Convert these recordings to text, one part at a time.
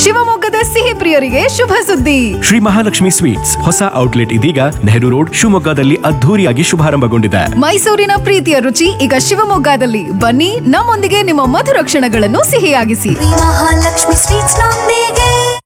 ಶಿವಮೊಗ್ಗದ ಸಿಹಿ ಪ್ರಿಯರಿಗೆ ಶುಭ ಸುದ್ದಿ ಶ್ರೀ ಮಹಾಲಕ್ಷ್ಮಿ ಸ್ವೀಟ್ಸ್ ಹೊಸ ಔಟ್ಲೆಟ್ ಇದೀಗ ನೆಹರು ರೋಡ್ ಶಿವಮೊಗ್ಗದಲ್ಲಿ ಅದ್ಧೂರಿಯಾಗಿ ಶುಭಾರಂಭಗೊಂಡಿದೆ ಮೈಸೂರಿನ ಪ್ರೀತಿಯ ರುಚಿ ಈಗ ಶಿವಮೊಗ್ಗದಲ್ಲಿ ಬನ್ನಿ ನಮ್ಮೊಂದಿಗೆ ನಿಮ್ಮ ಮಧುರ ಕ್ಷಣಗಳನ್ನು ಸಿಹಿಯಾಗಿಸಿ ಮಹಾಲಕ್ಷ್ಮಿ ಸ್ವೀಟ್ಸ್ ನೊಂದಿಗೆ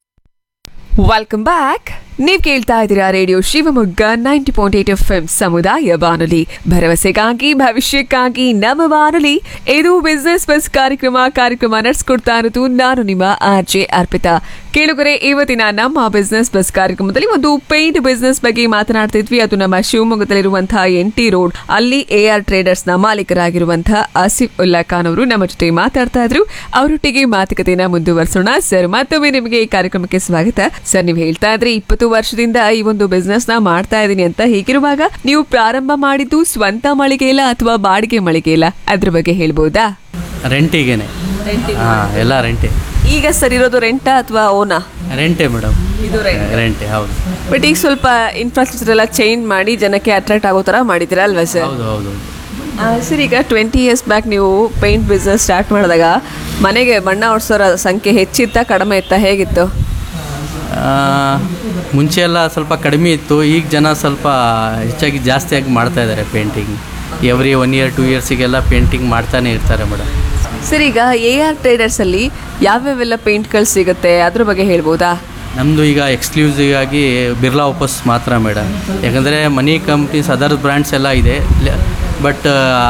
ವೆಲ್ಕಮ್ ಬ್ಯಾಕ್ ನೀವು ಕೇಳ್ತಾ ಇದ್ದೀರಾ radio Shivamogga ninety point eight F M ಸಮುದಾಯ ಬಾನುಲಿ ಭರವಸೆಗಾಗಿ ಭವಿಷ್ಯಕ್ಕಾಗಿ ನಮ್ಮ ಬಾನುಲಿ ಇದು ಬಿಸ್ನೆಸ್ ಬಸ್ ಕಾರ್ಯಕ್ರಮ ಕಾರ್ಯಕ್ರಮ ನಡೆಸ್ಕೊಡ್ತಾ ಇರೋದು ನಾನು ನಿಮ್ಮ ಆರ್ ಜೆ ಅರ್ಪಿತಾ ಕೇಳುಗರೆ ಇವತ್ತಿನ ನಮ್ಮ ಬಿಸ್ನೆಸ್ ಬಸ್ ಕಾರ್ಯಕ್ರಮದಲ್ಲಿ ಒಂದು ಪೇಂಟ್ ಬಿಸ್ನೆಸ್ ಬಗ್ಗೆ ಮಾತನಾಡ್ತಿದ್ವಿ ಅದು ನಮ್ಮ ಶಿವಮೊಗ್ಗದಲ್ಲಿರುವಂತಹ ಎನ್ ಟಿ ರೋಡ್ ಅಲ್ಲಿ ಎ ಆರ್ ಟ್ರೇಡರ್ಸ್ ನ ಮಾಲೀಕರಾಗಿರುವಂತಹ ಆಸಿಫ್ ಉಲ್ಲಾ ಖಾನ್ ಅವರು ನಮ್ಮ ಜೊತೆ ಮಾತಾಡ್ತಾ ಇದ್ರು ಅವರೊಟ್ಟಿಗೆ ಮಾತುಕತೆಯನ್ನ ಮುಂದುವರಿಸೋಣ ಸರ್ ಮತ್ತೊಮ್ಮೆ ನಿಮಗೆ ಈ ಕಾರ್ಯಕ್ರಮಕ್ಕೆ ಸ್ವಾಗತ ಸರ್ ನೀವು ಹೇಳ್ತಾ ಇದ್ರೆ ಇಪ್ಪತ್ತು ವರ್ಷದಿಂದ ಈ ಒಂದು ಬಿಸ್ನೆಸ್ ನ ಮಾಡ್ತಾ ಇದ್ದೀನಿ ಅಂತ ಹೀಗಿರುವಾಗ ನೀವು ಪ್ರಾರಂಭ ಮಾಡಿದ್ದು ಸ್ವಂತ ಮಳಿಗೆ ಇಲ್ಲ ಅಥವಾ ಬಾಡಿಗೆ ಮಳಿಗೆ ಇಲ್ಲ ಅದ್ರ ಬಗ್ಗೆ ಹೇಳ್ಬೋದಾ ರೆಂಟಿಗೇನೆ ಹಾಂ ಎಲ್ಲ ರೆಂಟೆ ಈಗ ಸರ್ ಇರೋದು ರೆಂಟಾ ಅಥವಾ ಓನಾ ರೆಂಟೆ ಮೇಡಮ್ ಇದು rent. ರೆಂಟೆ ಹೌದು ಬಟ್ ಈಗ ಸ್ವಲ್ಪ ಇನ್ಫ್ರಾಸ್ಟ್ರಕ್ಚರ್ ಎಲ್ಲ ಚೇಂಜ್ ಮಾಡಿ ಜನಕ್ಕೆ ಅಟ್ರಾಕ್ಟ್ ಆಗೋ ತರ ಮಾಡಿದ್ದೀರಾ ಅಲ್ವಾ ಸರ್ ಹೌದು ಹೌದು ಸರ್ ಈಗ ಟ್ವೆಂಟಿ ಇಯರ್ಸ್ ಬ್ಯಾಕ್ ನೀವು ಪೇಂಟ್ ಬಿಸ್ನೆಸ್ ಸ್ಟಾರ್ಟ್ ಮಾಡಿದಾಗ ಮನೆಗೆ ಬಣ್ಣ ಹೊಡ್ಸೋರ ಸಂಖ್ಯೆ ಹೆಚ್ಚಿತ್ತಾ ಕಡಿಮೆ ಇತ್ತಾ ಹೇಗಿತ್ತು ಆ, ಮುಂಚೆ ಎಲ್ಲ ಸ್ವಲ್ಪ ಕಡಿಮೆ ಇತ್ತು ಈಗ ಜನ ಸ್ವಲ್ಪ ಹೆಚ್ಚಾಗಿ ಜಾಸ್ತಿಯಾಗಿ ಮಾಡ್ತಾ ಇದ್ದಾರೆ painting every one year two ಇಯರ್ಸಿಗೆಲ್ಲ ಪೇಂಟಿಂಗ್ ಮಾಡ್ತಾನೆ ಇರ್ತಾರೆ ಮೇಡಮ್ ಸರ್ ಈಗ ಎ ಆರ್ ಟ್ರೇಡರ್ಸಲ್ಲಿ ಯಾವ್ಯಾವೆಲ್ಲ ಪೇಂಟ್ಗಳು ಸಿಗುತ್ತೆ ಅದ್ರ ಬಗ್ಗೆ ಹೇಳ್ಬೋದಾ ನಮ್ಮದು ಈಗ ಎಕ್ಸ್ಕ್ಲೂಸಿವ್ ಆಗಿ ಬಿರ್ಲಾ ಓಪಸ್ ಮಾತ್ರ ಮೇಡಮ್ ಯಾಕಂದರೆ ಮನಿ ಕಂಪ್ನೀಸ್ ಅದರ್ ಬ್ರ್ಯಾಂಡ್ಸ್ ಎಲ್ಲ ಇದೆ ಬಟ್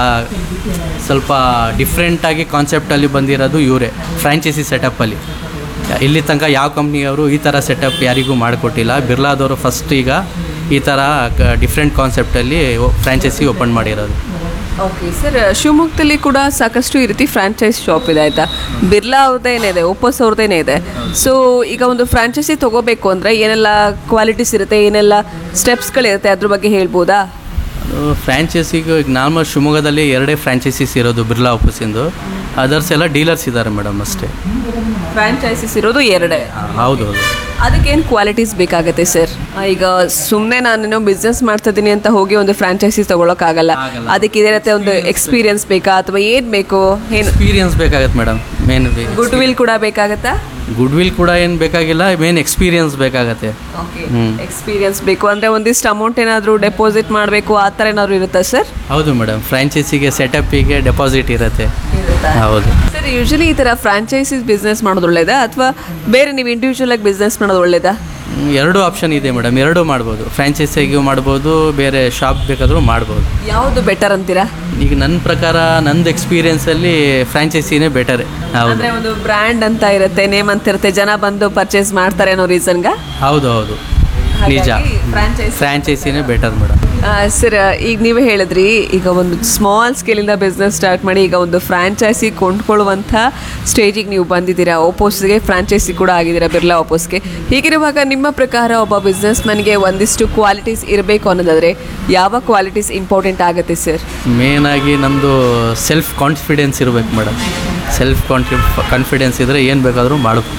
ಸ್ವಲ್ಪ ಡಿಫ್ರೆಂಟಾಗಿ ಕಾನ್ಸೆಪ್ಟಲ್ಲಿ ಬಂದಿರೋದು ಇವರೇ ಫ್ರ್ಯಾಂಚೈಸಿ ಸೆಟಪ್ಪಲ್ಲಿ ಇಲ್ಲಿ ತನಕ ಯಾವ ಕಂಪ್ನಿಯವರು ಈ ಥರ ಸೆಟಪ್ ಯಾರಿಗೂ ಮಾಡಿಕೊಟ್ಟಿಲ್ಲ ಬಿರ್ಲಾದವರು ಫಸ್ಟ್ ಈಗ ಈ ಥರ ಡಿಫ್ರೆಂಟ್ ಕಾನ್ಸೆಪ್ಟಲ್ಲಿ ಫ್ರ್ಯಾಂಚೈಸಿ ಓಪನ್ ಮಾಡಿರೋದು ಓಕೆ ಸರ್ ಶಿವಮೊಗ್ಗದಲ್ಲಿ ಕೂಡ ಸಾಕಷ್ಟು ಈ ರೀತಿ ಫ್ರಾಂಚೈಸ್ ಶಾಪ್ ಇದೆ ಆಯ್ತಾ ಬಿರ್ಲಾ ಅವ್ರದ್ದೇನೇ ಇದೆ ಓಪೋಸ್ ಅವ್ರದ್ದೇನೇ ಇದೆ ಸೊ ಈಗ ಒಂದು ಫ್ರಾಂಚೈಸಿ ತಗೋಬೇಕು ಅಂದರೆ ಏನೆಲ್ಲ ಕ್ವಾಲಿಟೀಸ್ ಇರುತ್ತೆ ಏನೆಲ್ಲ ಸ್ಟೆಪ್ಸ್ಗಳಿರುತ್ತೆ ಅದ್ರ ಬಗ್ಗೆ ಹೇಳ್ಬೋದಾ ಅದು ಫ್ರ್ಯಾಂಚೈಸಿಗೂ ಈಗ ನಾರ್ಮಲ್ ಶಿವಮೊಗ್ಗದಲ್ಲಿ ಎರಡೇ ಫ್ರ್ಯಾಂಚೈಸಿಸ್ ಇರೋದು ಬಿರ್ಲಾ ಆಫೀಸಿಂದು ಅದರ್ಸ್ ಎಲ್ಲ ಡೀಲರ್ಸ್ ಇದ್ದಾರೆ ಮೇಡಮ್ ಅಷ್ಟೇ ಫ್ರಾಂಚೈಸಿಸ್ ಇರೋದು ಎರಡೇ ಹೌದು ಹೌದು ಅದಕ್ಕೇನು ಕ್ವಾಲಿಟೀಸ್ ಬೇಕಾಗತ್ತೆ ಸರ್ ಈಗ ಸುಮ್ಮನೆ ನಾನೇನೋ ಬಿಸ್ನೆಸ್ ಮಾಡ್ತಾ ಇದ್ದೀನಿ ಅಂತ ಹೋಗಿ ಒಂದು ಫ್ರಾಂಚೈಸಿ ತಗೊಳಕ್ಕಾಗಲ್ಲ ಆಗಲ್ಲ. ಅದಕ್ಕೆ ಇದೇ ರೀತಿ ಒಂದು ಎಕ್ಸ್ಪೀರಿಯನ್ಸ್ ಬೇಕಾ ಅಥವಾ ಏನು ಬೇಕು ಏನು ಎಕ್ಸ್ಪೀರಿಯನ್ಸ್ ಬೇಕಾಗತ್ತೆ ಮೇಡಮ್ ಮೇನ್ ಗುಡ್ ವಿಲ್ ಕೂಡ ಬೇಕಾಗತ್ತಾ ಗುಡ್ ವಿಲ್ ಕೂಡ ಏನು ಬೇಕಾಗಿಲ್ಲ ಮೇನ್ ಎಕ್ಸ್ಪೀರಿಯನ್ಸ್ ಬೇಕಾಗತ್ತೆ ಹ್ಮ್. ಎಕ್ಸ್ಪೀರಿಯನ್ಸ್ ಬೇಕು ಅಂದರೆ ಒಂದಿಷ್ಟು ಅಮೌಂಟ್ ಏನಾದರೂ ಡೆಪಾಸಿಟ್ ಮಾಡಬೇಕು ಆ ಥರ ಏನಾದರೂ ಇರುತ್ತಾ ಸರ್ ಹೌದು ಮೇಡಮ್ ಫ್ರ್ಯಾಂಚೈಸಿಗೆ ಸೆಟಪ್ಪಿಗೆ ಡೆಪಾಸಿಟ್ ಇರುತ್ತೆ ಹೌದು ಸರ್ ಯೂಶಲಿ ಈ ಥರ ಫ್ರಾಂಚೈಸಿಸ್ ಬಿಸ್ನೆಸ್ ಮಾಡೋದು ಒಳ್ಳೇದಾ ಅಥವಾ ಬೇರೆ ನೀವು ಇಂಡಿವಿಜುವಲ್ ಆಗಿ ಬಿಸ್ನೆಸ್ ಮಾಡೋದು ಒಳ್ಳೇದಾ ಹ್ಮ್, ಎರಡು ಆಪ್ಷನ್ ಇದೆ ಮೇಡಮ್ ಎರಡೂ ಮಾಡ್ಬೋದು ಫ್ರ್ಯಾಂಚೈಸಿಗೂ ಮಾಡ್ಬೋದು ಬೇರೆ ಶಾಪ್ ಬೇಕಾದರೂ ಮಾಡ್ಬೋದು ಯಾವುದು ಬೆಟರ್ ಅಂತೀರಾ ಈಗ ನನ್ನ ಪ್ರಕಾರ ನಂದು ಎಕ್ಸ್ಪೀರಿಯನ್ಸಲ್ಲಿ ಫ್ರ್ಯಾಂಚೈಸಿನೇ ಬೆಟರ್ ಹೌದು ಅಂದರೆ ಒಂದು ಬ್ರ್ಯಾಂಡ್ ಅಂತ ಇರುತ್ತೆ ನೇಮ್ ಅಂತ ಇರುತ್ತೆ ಜನ ಬಂದು ಪರ್ಚೇಸ್ ಮಾಡ್ತಾರೆ ಅನ್ನೋ ರೀಸನ್ಗ ಹೌದು ಹೌದು ನಿಜ ಹಾಗಾಗಿ franchise- ಫ್ರ್ಯಾಂಚೈಸಿನೇ ಬೆಟರ್ ಮೇಡಮ್ ಸರ್ ಈಗ ನೀವೇ ಹೇಳಿದ್ರಿ ಈಗ ಒಂದು ಸ್ಮಾಲ್ ಸ್ಕೇಲಿಂದ ಬಿಸ್ನೆಸ್ ಸ್ಟಾರ್ಟ್ ಮಾಡಿ ಈಗ ಒಂದು ಫ್ರಾಂಚೈಸಿ ಕೊಂಡ್ಕೊಳ್ಳುವಂಥ ಸ್ಟೇಜಿಗೆ ನೀವು ಬಂದಿದ್ದೀರಾ ಓಪೋಸ್ಗೆ ಫ್ರಾಂಚೈಸಿ ಕೂಡ ಆಗಿದ್ದೀರಾ ಬಿರ್ಲಾ ಓಪೋಸ್ಗೆ ಹೀಗಿರುವಾಗ ನಿಮ್ಮ ಪ್ರಕಾರ ಒಬ್ಬ ಬಿಸ್ನೆಸ್ ಮನ್ಗೆ ಒಂದಿಷ್ಟು ಕ್ವಾಲಿಟೀಸ್ ಇರಬೇಕು ಅನ್ನೋದಾದರೆ ಯಾವ ಕ್ವಾಲಿಟೀಸ್ ಇಂಪಾರ್ಟೆಂಟ್ ಆಗುತ್ತೆ ಸರ್ ಮೇನಾಗಿ ನಮ್ಮದು ಸೆಲ್ಫ್ ಕಾನ್ಫಿಡೆನ್ಸ್ ಇರಬೇಕು ಮೇಡಮ್ ಸೆಲ್ಫ್ ಕಾನ್ಫಿ ಕಾನ್ಫಿಡೆನ್ಸ್ ಇದ್ದರೆ ಏನು ಬೇಕಾದರೂ ಮಾಡ್ಬೋದು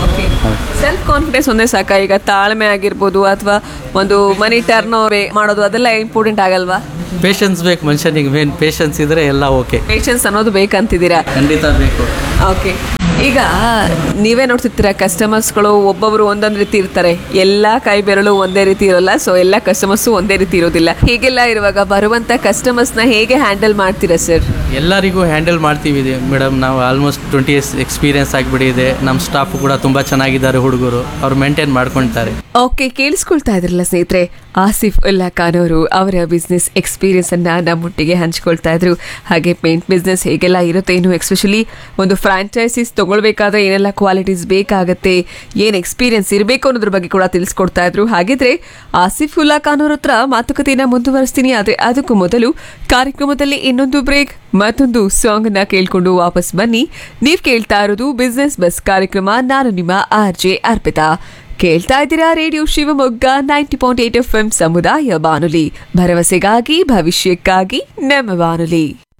ಸೆಲ್ಫ್ ಕಾನ್ಫಿಡೆನ್ಸ್ ಒಂದೇ ಸಾಕ ಈಗ ತಾಳ್ಮೆ ಆಗಿರ್ಬೋದು ಅಥವಾ ಒಂದು ಮನಿ ಟರ್ನ್ ಓವರ್ ಮಾಡೋದು ಅದೆಲ್ಲ ಇಂಪಾರ್ಟೆಂಟ್ ಆಗಲ್ವಾ ಪೇಷನ್ಸ್ ಬೇಕು ಮನುಷ್ಯನಿಗೆ ಮೇನ್ ಪೇಷನ್ಸ್ ಇದ್ದರೆ ಎಲ್ಲ ಓಕೆ ಪೇಷನ್ಸ್ ಅನ್ನೋದು ಬೇಕಂತಿದ್ದೀರಾ ಖಂಡಿತ ಬೇಕು ಓಕೆ ಈಗ ನೀವೇ ನೋಡ್ತಿರ್ತೀರ ಕಸ್ಟಮರ್ಸ್ಗಳು ಒಬ್ಬೊಬ್ರು ಒಂದೊಂದು ರೀತಿ ಇರ್ತಾರೆ ಎಲ್ಲ ಕೈ ಬೆರಳು ಒಂದೇ ರೀತಿ ಇರೋಲ್ಲ ಸೊ ಎಲ್ಲ ಕಸ್ಟಮರ್ಸು ಒಂದೇ ರೀತಿ ಇರೋದಿಲ್ಲ ಹೀಗೆಲ್ಲ ಇರುವಾಗ ಬರುವಂತ ಕಸ್ಟಮರ್ಸ್ನ ಹೇಗೆ ಹ್ಯಾಂಡಲ್ ಮಾಡ್ತೀರಾ ಸರ್ ಎಲ್ಲರಿಗೂ ಹ್ಯಾಂಡಲ್ ಮಾಡ್ತೀವಿ ಮೇಡಮ್ ನಾವು ಆಲ್ಮೋಸ್ಟ್ ಟ್ವೆಂಟಿ ಇಯರ್ಸ್ ಎಕ್ಸ್ಪೀರಿಯನ್ಸ್ ಆಗಿಬಿಟ್ಟಿದೆ ನಮ್ಮ ಸ್ಟಾಫ್ ಕೂಡ ತುಂಬ ಚೆನ್ನಾಗಿದ್ದಾರೆ ಹುಡುಗರು ಅವ್ರು ಮೇಂಟೈನ್ ಮಾಡ್ಕೊಳ್ತಾರೆ ಓಕೆ ಕೇಳಿಸ್ಕೊಳ್ತಾ ಇದ್ರಲ್ಲ ಸ್ನೇಹಿತರೆ ಆಸಿಫ್ ಉಲ್ಲಾ ಖಾನ್ ಅವರು ಅವರ ಬಿಸ್ನೆಸ್ ಎಕ್ಸ್ಪೀರಿಯನ್ಸ್ ಅನ್ನ ನಮ್ಮೊಟ್ಟಿಗೆ ಹಂಚ್ಕೊಳ್ತಾ ಇದ್ರು ಹಾಗೆ ಪೇಂಟ್ ಬಿಸ್ನೆಸ್ ಹೇಗೆಲ್ಲ ಇರುತ್ತೆ ಇನ್ನು ಎಕ್ಸ್ಪೆಷಲಿ ಒಂದು ಫ್ರಾಂಚೈಸಿಸ್ ತಗೊಳ್ಬೇಕಾದ್ರೆ ಏನೆಲ್ಲ ಕ್ವಾಲಿಟೀಸ್ ಬೇಕಾಗತ್ತೆ ಏನು ಎಕ್ಸ್ಪೀರಿಯನ್ಸ್ ಇರಬೇಕು ಅನ್ನೋದ್ರ ಬಗ್ಗೆ ಕೂಡ ತಿಳಿಸ್ಕೊಡ್ತಾ ಇದ್ರು ಹಾಗಿದ್ರೆ ಆಸಿಫ್ ಉಲ್ಲಾ ಖಾನ್ ಅವ್ರ ಹತ್ರ ಮಾತುಕತೆಯನ್ನ ಮುಂದುವರಿಸ್ತೀನಿ ಆದ್ರೆ ಅದಕ್ಕೂ ಮೊದಲು ಕಾರ್ಯಕ್ರಮದಲ್ಲಿ ಇನ್ನೊಂದು ಬ್ರೇಕ್ ಮತ್ತೊಂದು ಸಾಂಗ್ ನ ಕೇಳ್ಕೊಂಡು ವಾಪಸ್ ಬನ್ನಿ ನೀವ್ ಕೇಳ್ತಾ ಇರೋದು ಬಿಸ್ನೆಸ್ ಬಸ್ ಕಾರ್ಯಕ್ರಮ ನಾನು ನಿಮ್ಮ ಆರ್ ಜೆ ಅರ್ಪಿತಾ ಕೇಳ್ತಾ ಇದ್ದೀರಾ radio Shivamogga ninety point eight F M ಸಮುದಾಯ ಬಾನುಲಿ ಭರವಸೆಗಾಗಿ ಭವಿಷ್ಯಕ್ಕಾಗಿ ನಮ್ಮ ಬಾನುಲಿ